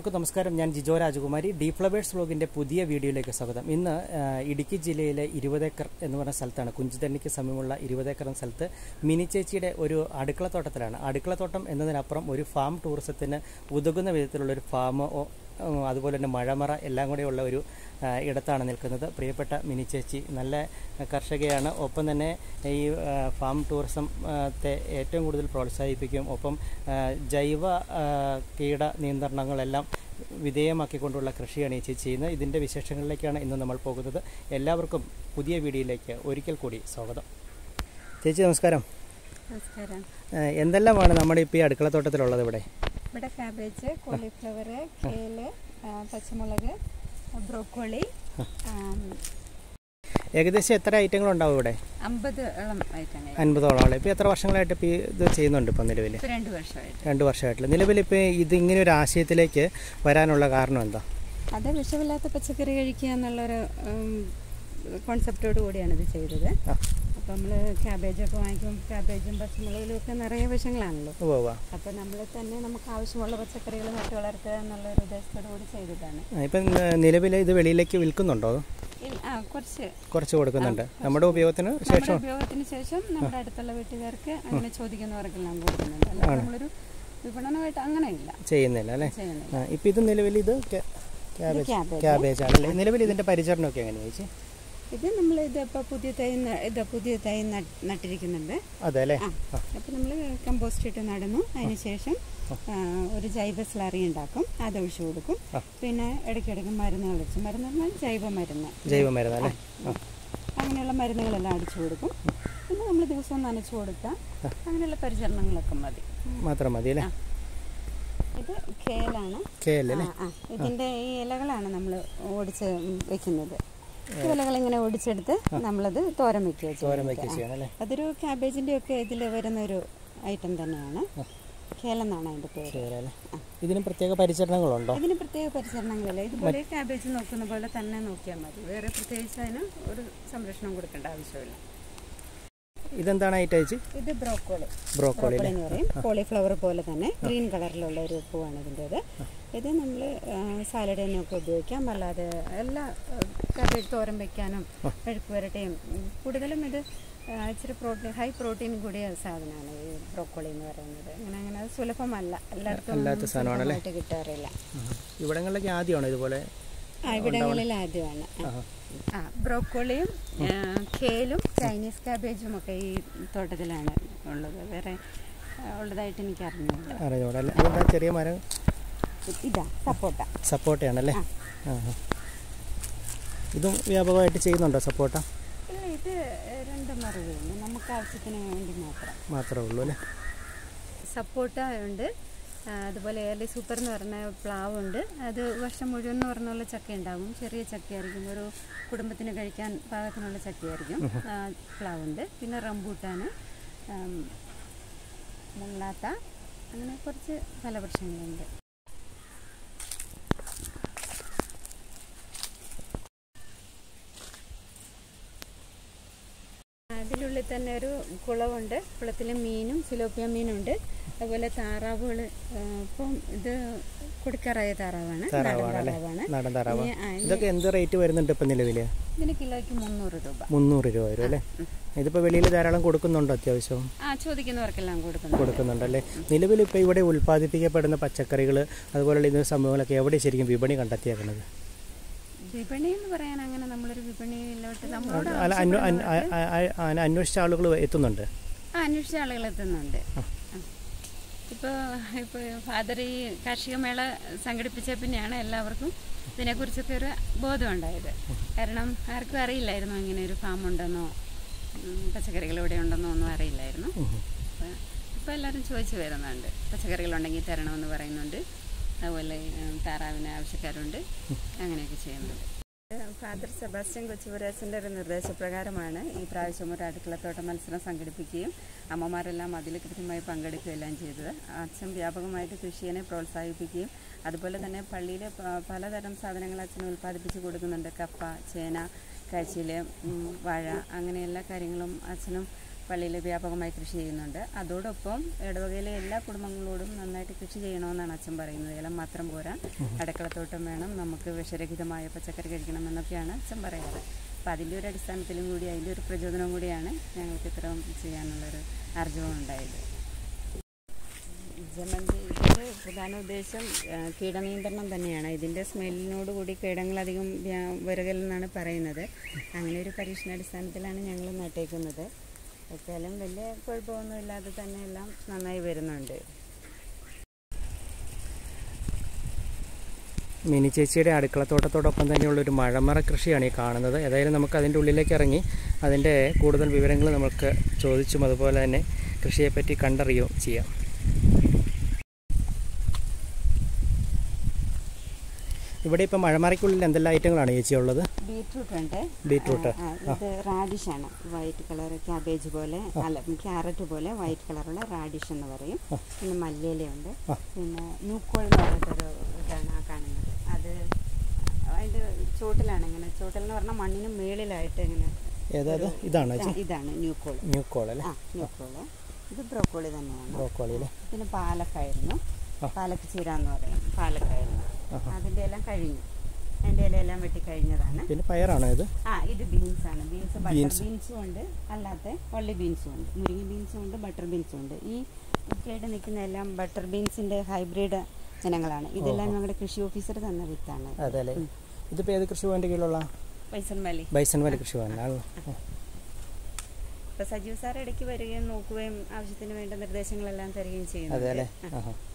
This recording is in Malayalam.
എല്ലാവർക്കും നമസ്കാരം ഞാൻ ജിജോ രാജകുമാരി ഡീ ഫ്ലവേഴ്സ് വ്ലോഗിന്റെ പുതിയ വീഡിയോയിലേക്ക് സ്വാഗതം ഇന്ന് ആ, ഇടുക്കി ജില്ലയിലെ ഇരുപതേക്കർ എന്ന് പറഞ്ഞ സ്ഥലത്താണ് കുഞ്ചുതണ്ണിക്ക് സമീപമുള്ള ഇരുപതേക്കർ എന്ന സ്ഥലത്ത് മിനി ചേച്ചിയുടെ ഒരു അടുക്കളത്തോട്ടത്തിലാണ് അടുക്കളത്തോട്ടം എന്നതിനപ്പുറം ഒരു ഫാം ടൂറിസത്തിന് ഉതകുന്ന വിധത്തിലുള്ള ഒരു ഫാം അതുപോലെ തന്നെ മഴമറ എല്ലാം കൂടെയുള്ള ഒരു ആ, ഇടത്താണ് നിൽക്കുന്നത് പ്രിയപ്പെട്ട മിനി ചേച്ചി നല്ല കർഷകയാണ് ഒപ്പം തന്നെ ഈ ആ, ഫാം ടൂറിസം ആ, ത്തെ ഏറ്റവും കൂടുതൽ പ്രോത്സാഹിപ്പിക്കും ഒപ്പം ആ, ജൈവ ആ, കീട നിയന്ത്രണങ്ങളെല്ലാം വിധേയമാക്കിക്കൊണ്ടുള്ള കൃഷിയാണ് ഈ ചേച്ചി ചെയ്യുന്നത് ഇതിൻ്റെ വിശേഷങ്ങളിലേക്കാണ് ഇന്ന് നമ്മൾ പോകുന്നത് എല്ലാവർക്കും പുതിയ വീഡിയോയിലേക്ക് ഒരിക്കൽ കൂടി സ്വാഗതം ചേച്ചി നമസ്കാരം നമസ്കാരം ആ, എന്തെല്ലാമാണ് നമ്മുടെ ഇപ്പോൾ ഈ അടുക്കളത്തോട്ടത്തിലുള്ളത് ഇവിടെ ഇവിടെ കാബേജ് കോളിഫ്ലവർ കേല് ആ, പച്ചമുളക് ബ്രോക്കോളി ഏകദേശം എത്ര ഐറ്റങ്ങളുണ്ടാവും ഇവിടെ അമ്പത് ഇളം ഐറ്റങ്ങൾ അൻപതോളം ആൾ ഇപ്പോൾ എത്ര വർഷങ്ങളായിട്ട് ഇപ്പോൾ ഇത് ചെയ്യുന്നുണ്ട് ഇപ്പം നിലവിൽ ഇപ്പൊ രണ്ട് വർഷമായിട്ട് രണ്ട് വർഷമായിട്ടുള്ള നിലവിൽ ഇപ്പോൾ ഇത് ഇങ്ങനെ ഒരു ആശയത്തിലേക്ക് വരാനുള്ള കാരണം എന്താ അത് വിഷമില്ലാത്ത പച്ചക്കറി കഴിക്കുക എന്നുള്ളൊരു കോൺസെപ്റ്റോട് കൂടിയാണ് ഇത് ചെയ്തത് ആ. അപ്പോൾ നമ്മൾ ക്യാബേജൊക്കെ വാങ്ങിക്കും ക്യാബേജും പച്ചമുളകിലും ഒക്കെ നിറയെ വിഷങ്ങളാണല്ലോ ഉവ്വ് ഉവ്വ്. അപ്പോൾ നമ്മൾ തന്നെ നമുക്ക് ആവശ്യമുള്ള പച്ചക്കറികൾ നട്ടു വളർത്തുക എന്നുള്ളൊരു ഉദ്ദേശത്തോടു കൂടി ചെയ്തതാണ് ആ, ഇപ്പം നിലവിൽ ഇത് വെളിയിലേക്ക് വിൽക്കുന്നുണ്ടോ അതോ ഇൽ- ആ കുറച്ച് കുറച്ച് കൊടുക്കുന്നുണ്ട് നമ്മുടെ ഉപയോഗത്തിന് നമ്മുടെ ശേഷം ഉപയോഗത്തിന് ശേഷം നമ്മുടെ അടുത്തുള്ള വീട്ടുകാർക്ക് അങ്ങനെ ചോദിക്കുന്നവർക്കെല്ലാം കൊടുക്കുന്നുണ്ട് അല്ലാതെ നമ്മളൊരു വിപണനമായിട്ട് അങ്ങനെയില്ല ചെയ്യുന്നില്ല അല്ലേ ചെയ്യുന്നില്ല ആ, ഇപ്പം ഇത് നിലവിൽ ഇത് ക്യാ- ക്യാബേജ് ക്യാബേജ്. ക്യാബേജ് ആണല്ലേ നിലവിൽ ഇതിൻ്റെ പരിചരണമൊക്കെ എങ്ങനെയാണ് ചേച്ചി ഇത് നമ്മൾ ഇതിപ്പോൾ പുതിയ തൈ ന- ഇത് പുതിയ തൈ നട്ട്- നട്ടിരിക്കുന്നുണ്ട് അതെ അല്ലേ ആ അപ്പോൾ നമ്മൾ കമ്പോസ്റ്റ് ഇട്ട് നടന്നു അതിന് ശേഷം ആ, ഒരു ജൈവ സ്ലറി ഉണ്ടാക്കും അത് ഒഴിച്ചു കൊടുക്കും പിന്നെ ഇടയ്ക്കിടയ്ക്ക് മരുന്നുകൾ ഒഴിച്ച് മരുന്ന് പറഞ്ഞാൽ ജൈവ മരുന്ന് ജൈവമരുന്ന് അല്ലേ ആ അങ്ങനെയുള്ള മരുന്നുകളെല്ലാം അടിച്ചു കൊടുക്കും പിന്നെ നമ്മൾ ദിവസവും നനച്ചു കൊടുത്താൽ അങ്ങനെയുള്ള പരിചരണങ്ങളൊക്കെ മതി മാത്രം മതി അല്ലേ ഇത് കേലാണ് കെ അല്ലേ ആ, ആ. ഇതിന്റെ ഈ ഇലകളാണ് നമ്മൾ ഓടിച്ച് വെക്കുന്നത് ഈ ഇലകൾ ഇങ്ങനെ ഓടിച്ചെടുത്ത് നമ്മളത് തോരൻ വെക്കുക തോരൻ വയ്ക്കുക ചെയ്യണം അല്ലേ അതൊരു ക്യാബേജിന്റെ ഒക്കെ ഇതിൽ വരുന്ന ഒരു ഐറ്റം തന്നെയാണ് കേലെന്നാണ് അതിന്റെ പേര് ശരി അല്ലേ ഇതിന് പ്രത്യേക പരിചരണങ്ങളുണ്ടോ ഇതിന് പ്രത്യേക പരിചരണങ്ങളില്ല ഇതുപോലെ ക്യാബേജ് നോക്കുന്ന പോലെ തന്നെ നോക്കിയാൽ മതി വേറെ പ്രത്യേകിച്ച് അതിന് ഒരു സംരക്ഷണം കൊടുക്കേണ്ട ആവശ്യമില്ല ഇതെന്താണ് ഐറ്റം ചേച്ചി ഇത് ബ്രോക്കോളി ബ്രോക്കോളി ബ്രോക്കോളി എന്ന് പറയും കോളിഫ്ലവർ പോലെ തന്നെ ഗ്രീൻ കളറിലുള്ള ഒരു പൂവാണ് ഇതിൻ്റെത് ഇത് നമ്മൾ സാലഡിനൊക്കെ ഉപയോഗിക്കാം അല്ലാതെ എല്ലാ കറി തോരൻ വയ്ക്കാനും മെഴുക്ക് വരട്ടയും ഉം, കൂടുതലും ഇത് ആ, ഇച്ചിരി പ്രോട്ടീൻ ഹൈ പ്രോട്ടീൻ കൂടിയ സാധനമാണ് ഈ ബ്രോക്കോളി എന്ന് പറയുന്നത് അങ്ങനെ അങ്ങനെ അത് സുലഭമല്ല എല്ലായിടത്തും അല്ലാത്ത സാധനമാണല്ലേ? സുലഭമായിട്ട് കിട്ടാറില്ല ഇവിടങ്ങളിലൊക്കെ ആദ്യമാണോ ഇതുപോലെ ആ ഇവിടങ്ങളിൽ ആദ്യമാണ് ആഹാ. ആ ബ്രോക്കോളിയും ആ, കേലും ചൈനീസ് കാബേജും ഒക്കെ ഈ തോട്ടത്തിലാണ് ഉള്ളത് വേറെ ആ, ഉള്ളതായിട്ട് എനിക്ക് അറിഞ്ഞില്ല അറിഞ്ഞോളൂ അല്ലേ അതെന്താ ചെറിയ മരം ഇതാ സപ്പോട്ട സപ്പോർട്ടയാണല്ലേ ആ ആ. ഇതും വ്യാപകമായിട്ട് ചെയ്യുന്നുണ്ടോ സപ്പോർട്ട ഇല്ല ഇത് രണ്ടും അറിയുന്നു നമുക്ക് ആവശ്യത്തിന് വേണ്ടി മാത്രം മാത്രമേ ഉള്ളൂ അല്ലേ സപ്പോട്ട ഉണ്ട് ആ, അതുപോലെ ഏർലി സൂപ്പർ എന്ന് പറഞ്ഞ പ്ലാവുണ്ട് അത് വർഷം മുഴുവൻ എന്ന് പറഞ്ഞുള്ള ചക്ക ഉണ്ടാകും ചെറിയ ചക്കയായിരിക്കും ഒരു കുടുംബത്തിന് കഴിക്കാൻ പാകത്തിനുള്ള ചക്കയായിരിക്കും ആ, പ്ലാവുണ്ട് പിന്നെ റംബൂട്ടാന് ആം, മുള്ളാത്ത അങ്ങനെ കുറച്ച് ഫലവൃക്ഷങ്ങളുണ്ട് അതിനുള്ളിൽ തന്നെ ഒരു കുളമുണ്ട് കുളത്തിൽ മീനും സിലോപ്പിയ മീനുണ്ട് അതുപോലെ താറാവുകൾ ഇപ്പം ഇത് കൊടുക്കാറായ താറാവാണ് നാടൻ താറാവാണല്ലേ താറാവാണ് നാടൻ താറാവ് ഇനി, ആ, ഇനി ഇതൊക്കെ എന്ത് റേറ്റ് വരുന്നുണ്ട് ഇപ്പം നിലവിൽ ഇതിന് കിലോയ്ക്ക് മുന്നൂറ് രൂപ മുന്നൂറ് രൂപ വരും അല്ലേ ഇതിപ്പോൾ വെളിയിൽ ധാരാളം കൊടുക്കുന്നുണ്ടോ അത്യാവശ്യം ആ ചോദിക്കുന്നവർക്കെല്ലാം കൊടുക്കുന്നു കൊടുക്കുന്നുണ്ടല്ലേ നിലവിൽ ഇപ്പോൾ ഇവിടെ ഉൽപ്പാദിപ്പിക്കപ്പെടുന്ന പച്ചക്കറികൾ അതുപോലുള്ള ഇത് സംഭവങ്ങളൊക്കെ എവിടെ ശരിക്കും വിപണി കണ്ടെത്തിയേക്കുന്നത് വിപണി എന്ന് പറയാൻ അങ്ങനെ നമ്മളൊരു വിപണിയിലോട്ട് നമ്മളോട് അല്ല അന്വ- അൻ- അ- അ- അ- അ- അന്വേഷിച്ച ആളുകൾ എത്തുന്നുണ്ട് ആ അന്വേഷിച്ച ആളുകൾ എത്തുന്നുണ്ട് ഇപ്പോൾ ഇപ്പോൾ ഫാദർ ഈ കാർഷിക മേള സംഘടിപ്പിച്ച പിന്നെയാണ് എല്ലാവർക്കും ഇതിനെക്കുറിച്ചൊക്കെ ഒരു ബോധം ഉണ്ടായത് കാരണം ആർക്കും അറിയില്ലായിരുന്നു ഇങ്ങനെ ഒരു ഫാം ഉണ്ടെന്നോ ഉം, പച്ചക്കറികൾ ഇവിടെ ഉണ്ടെന്നോ ഒന്നും അറിയില്ലായിരുന്നു ഇപ്പോൾ എല്ലാവരും ചോദിച്ചു വരുന്നുണ്ട് പച്ചക്കറികളുണ്ടെങ്കിൽ തരണമെന്ന് പറയുന്നുണ്ട് അതുപോലെ ഉം, താറാവിന് ആവശ്യക്കാരുണ്ട് അങ്ങനെയൊക്കെ ചെയ്യുന്നുണ്ട് ഫാദർ സെബാസ്റ്റ്യൻ കൊച്ചുപുരാച്ചൻ്റെ ഒരു നിർദ്ദേശപ്രകാരമാണ് ഈ പ്രാവശ്യം ഒരു അടുക്കളത്തോട്ട മത്സരം സംഘടിപ്പിക്കുകയും അമ്മമാരെല്ലാം അതിൽ കൃത്യമായി പങ്കെടുക്കുകയെല്ലാം ചെയ്തത് അച്ഛൻ വ്യാപകമായിട്ട് കൃഷിയെ പ്രോത്സാഹിപ്പിക്കുകയും അതുപോലെ തന്നെ പള്ളിയിൽ പലതരം സാധനങ്ങൾ അച്ഛൻ ഉൽപ്പാദിപ്പിച്ച് കൊടുക്കുന്നുണ്ട് കപ്പ ചേന കാച്ചിൽ വാഴ അങ്ങനെ എല്ലാ കാര്യങ്ങളും അച്ഛനും പള്ളിയിൽ വ്യാപകമായി കൃഷി ചെയ്യുന്നുണ്ട് അതോടൊപ്പം ഇടവകയിലെ എല്ലാ കുടുംബങ്ങളോടും നന്നായിട്ട് കൃഷി ചെയ്യണമെന്നാണ് അച്ഛൻ പറയുന്നത് ഏലം മാത്രം പോരാ അടുക്കളത്തോട്ടം വേണം നമുക്ക് വിഷരഹിതമായ പച്ചക്കറി കഴിക്കണം എന്നൊക്കെയാണ് അച്ഛൻ പറയാറ് അപ്പോൾ അതിൻ്റെ ഒരു അടിസ്ഥാനത്തിലും കൂടി അതിൻ്റെ ഒരു പ്രചോദനവും കൂടിയാണ് ഞങ്ങൾക്ക് ഇത്രയും ചെയ്യാനുള്ളൊരു ആർജവം ഉണ്ടായത് ജമന്തി ഇതിൻ്റെ പ്രധാന ഉദ്ദേശം ആ, കീടനിയന്ത്രണം തന്നെയാണ് ഇതിൻ്റെ സ്മെല്ലിനോട് കൂടി കീടങ്ങളധികം വ്യാ- വരകലെന്നാണ് പറയുന്നത് അങ്ങനെ ഒരു പരീക്ഷണാടിസ്ഥാനത്തിലാണ് ഞങ്ങൾ നട്ടേക്കുന്നത് വെച്ചാലും വലിയ കുഴപ്പമൊന്നും ഇല്ലാതെ തന്നെ എല്ലാം നന്നായി വരുന്നുണ്ട് മിനി ചേച്ചിയുടെ അടുക്കളത്തോട്ടത്തോടൊപ്പം തന്നെയുള്ള ഒരു മഴമറ കൃഷിയാണ് ഈ കാണുന്നത് ഏതായാലും നമുക്ക് അതിൻ്റെ ഉള്ളിലേക്ക് ഇറങ്ങി അതിൻ്റെ കൂടുതൽ വിവരങ്ങൾ നമുക്ക് ചോദിച്ചും അതുപോലെ തന്നെ കൃഷിയെപ്പറ്റി കണ്ടറിയുകയും ചെയ്യാം ഇവിടെ ഇപ്പോൾ മഴമറയ്ക്കുള്ളിൽ എന്തെല്ലാം ഐറ്റങ്ങളാണ് ചേച്ചി ഉള്ളത് ബീട്രൂട്ട് ഉണ്ട് ബീറ്റ്റൂട്ട് ആ, ഇത് റാഡിഷാണ് വൈറ്റ് കളർ ക്യാബേജ് പോലെ അല്ല ക്യാരറ്റ് പോലെ വൈറ്റ് കളറുള്ള റാഡിഷ് എന്ന് പറയും പിന്നെ മല്ലിയിലയുണ്ട് ആ. പിന്നെ ന്യൂക്കോൾ എന്ന് പറഞ്ഞിട്ടൊരു ഇതാണ് ആ കാണുന്നത് അത് അതിൻ്റെ ചോട്ടിലാണ് ഇങ്ങനെ ചോട്ടിൽ എന്ന് പറഞ്ഞാൽ മണ്ണിന് മേളിലായിട്ട് ഇങ്ങനെ ഏതായത് ഇതാണോ ആ, ചേച്ചി ഇതാണ് ന്യൂക്കോൾ ന്യൂ കോൾ അല്ലേ ആ ന്യൂക്കോള് ഇത് ബ്രോക്കോളി തന്നെയാണ് ബ്രോക്കോളി അല്ലേ പിന്നെ പാലക്കായിരുന്നു ആ. പാലക്ക് ചീര എന്ന് പറയും പാലക്കായിരുന്നു ആഹാ. അതിൻ്റെ എല്ലാം കഴിഞ്ഞു അതിൻ്റെ ഇലയെല്ലാം വെട്ടി കഴിഞ്ഞതാണ് പിന്നെ പയറാണോ ഇത് ആ ഇത് ബീൻസ് ആണ് ബീൻസ് ബട്ടർ Beans. ബീൻസും ഉണ്ട് അല്ലാത്ത ഒള്ളി ബീൻസും ഉണ്ട് മുരിങ്ങ ബീൻസും ഉണ്ട് ബട്ടർ ബീൻസും ഉണ്ട് ഈ കേട് നിൽക്കുന്ന എല്ലാം ബട്ടർ ബീൻസിന്റെ ഹൈബ്രിഡ് ഇനങ്ങളാണ് ഇതെല്ലാം നമ്മുടെ കൃഷി ഓഫീസർ തന്ന വിത്താണ് അതെ അല്ലേ ഇതിപ്പോൾ ഏത് കൃഷി ഭവൻ്റെ കീഴിലുള്ള പൈസൻമലി ബൈസൺ വല കൃഷി ഭവനാണല്ലോ ഇപ്പൊ സജീവ് സാർ ഇടയ്ക്ക് വരികയും നോക്കുകയും ആവശ്യത്തിന് വേണ്ട നിർദ്ദേശങ്ങളെല്ലാം തരികയും അതെ അല്ലേ ചെയ്യുന്നുണ്ട് ആഹാ